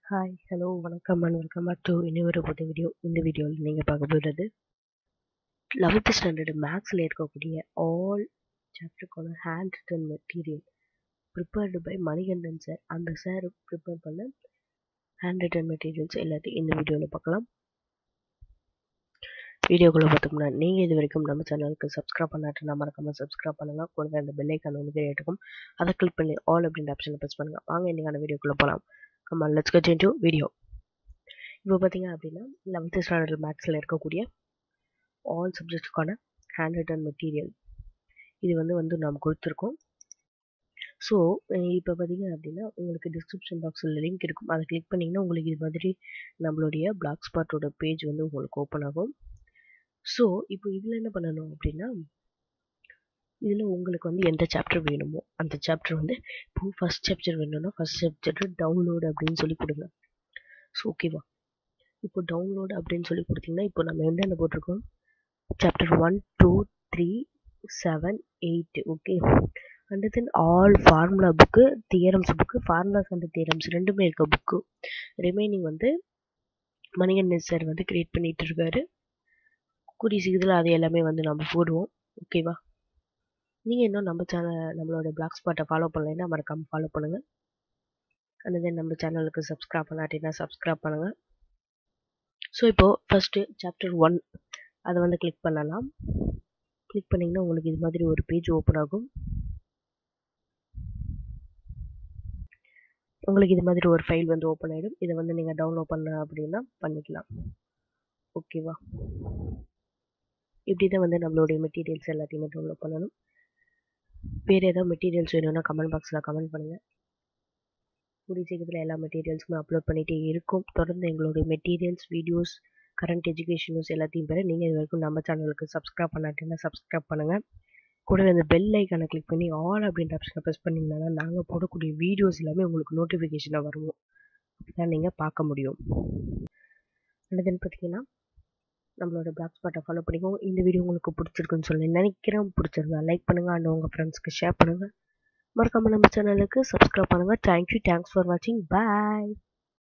hi hello வணக்கம் and welcome back to இன்னொரு புது வீடியோ இந்த வீடியோவில் நீங்கள் பார்க்க போகிறது லெவன்த் ஸ்டாண்டர்டு மேக்ஸில் இருக்கக்கூடிய ஆல் சாப்டருக்கான hand written material prepared by Manikandan sir அந்த சார் ப்ரிப்பேர் பண்ண ஹேண்ட் ரிட்டன் மெட்டீரியல்ஸ் எல்லாத்தையும் இந்த வீடியோவில் பார்க்கலாம் வீடியோக்குள்ளே பார்த்தோம்னா நீங்கள் இது வரைக்கும் நம்ம சேனலுக்கு சப்ஸ்கிரைப் பண்ணாட்டுனா மறக்காமல் சப்ஸ்கிரைப் பண்ணுங்கள் கூடவே அந்த பெல்லைக்கான வந்து இருக்கும் அதை கிளிக் பண்ணி ஆல் அப்படின்ற ஆப்ஷனை ப்ரெஸ் பண்ணுங்கள் வாங்க இன்றைக்கான வீடியோக்குள்ளே போகலாம் come on let's cut into video இப்போ பார்த்தீங்க அப்படின்னா லெவன்த்து ஸ்டாண்டர்ட் மேக்ஸில் இருக்கக்கூடிய ஆல் சப்ஜெக்ட்ஸ்க்கான ஹேண்ட் ரிட்டன் மெட்டீரியல் இது வந்து வந்து நாம் கொடுத்துருக்கோம் ஸோ இப்போ பார்த்தீங்க அப்படின்னா உங்களுக்கு டிஸ்கிரிப்ஷன் பாக்ஸில் லிங்க் இருக்கும் அதை கிளிக் பண்ணிங்கன்னா உங்களுக்கு இது மாதிரி நம்மளுடைய பிளாக் ஸ்பாட்டோட பேஜ் வந்து உங்களுக்கு ஓப்பன் ஆகும் ஸோ இப்போ இதில் என்ன பண்ணணும் அப்படின்னா இதில் உங்களுக்கு வந்து எந்த சாப்டர் வேணுமோ அந்த சாப்டர் வந்து இப்போ ஃபஸ்ட் சாப்டர் வேணும்னா ஃபஸ்ட் சாப்டர் டவுன்லோடு அப்படின்னு சொல்லி கொடுங்க ஸோ ஓகேவா இப்போ டவுன்லோடு அப்படின்னு சொல்லி கொடுத்தீங்கன்னா இப்போ நம்ம என்னென்ன போட்டிருக்கோம் chapter one two three seven eight okay and then all formula book theorems book formulas and theorems ரெண்டுமே இருக்க புக்கு ரிமைனிங் வந்து மணிகண்டன் சார் வந்து கிரியேட் பண்ணிட்டு இருக்காரு கூடிய சீக்கிரத்தில் அது எல்லாமே வந்து நம்ம போடுவோம் ஓகேவா நீங்கள் இன்னும் நம்ம சேனல் நம்மளோட பிளாக் ஸ்பாட்டை ஃபாலோ பண்ணலைன்னா மறக்காமல் ஃபாலோ பண்ணுங்கள் அண்ட் தென் நம்ம சேனலுக்கு சப்ஸ்கிரைப் பண்ணாட்டினா சப்ஸ்கிரைப் பண்ணுங்கள் ஸோ இப்போது ஃபஸ்ட்டு சாப்டர் ஒன் அதை வந்து கிளிக் பண்ணலாம் கிளிக் பண்ணிங்கன்னா உங்களுக்கு இது மாதிரி ஒரு பேஜ் ஓப்பன் ஆகும் உங்களுக்கு இது மாதிரி ஒரு ஃபைல் வந்து ஓப்பன் ஆகிடும் இதை வந்து நீங்கள் டவுன்லோட் பண்ண அப்படின்னா பண்ணிக்கலாம் ஓகேவா இப்படி தான் வந்து நம்மளுடைய மெட்டீரியல்ஸ் எல்லாத்தையுமே டவுன்லோட் பண்ணணும் வேறு ஏதாவது மெட்டீரியல்ஸ் வேணும்னா கமெண்ட் பாக்ஸில் கமெண்ட் பண்ணுங்கள் கூடிய சீக்கிரத்தில் எல்லா மெட்டீரியல்ஸுமே அப்லோட் பண்ணிகிட்டே இருக்கும் தொடர்ந்து எங்களுடைய materials videos current education news எல்லாத்தையும் பெற நீங்கள் இது வரைக்கும் நம்ம சேனலுக்கு சப்ஸ்கிரைப் பண்ணாட்டிங்கன்னா சப்ஸ்கிரைப் பண்ணுங்கள் கூடவே அந்த பெல் ஐக்கானை கிளிக் பண்ணி ஆல் அப்படின்ற ஆப்ஷனை ப்ரெஸ் பண்ணிங்கன்னா நாங்கள் போடக்கூடிய வீடியோஸ் எல்லாமே உங்களுக்கு நோட்டிஃபிகேஷனாக வருவோம் அப்படி தான் நீங்கள் பார்க்க முடியும் அடுத்து பார்த்தீங்கன்னா நம்மளோட பிளாக் ஸ்பாட்டை ஃபாலோ பண்ணிக்கோங்க இந்த வீடியோ உங்களுக்கு பிடிச்சிருக்குன்னு சொல்லி நினைக்கிறேன் பிடிச்சிருந்தா லைக் பண்ணுங்கள் அண்ட் உங்கள் ஃப்ரெண்ட்ஸ்க்கு ஷேர் பண்ணுங்கள் மறக்காமல் நம்ம சேனலுக்கு சப்ஸ்கிரைப் பண்ணுங்கள் தேங்க்யூ தேங்க்ஸ் ஃபார் வாட்சிங் பாய்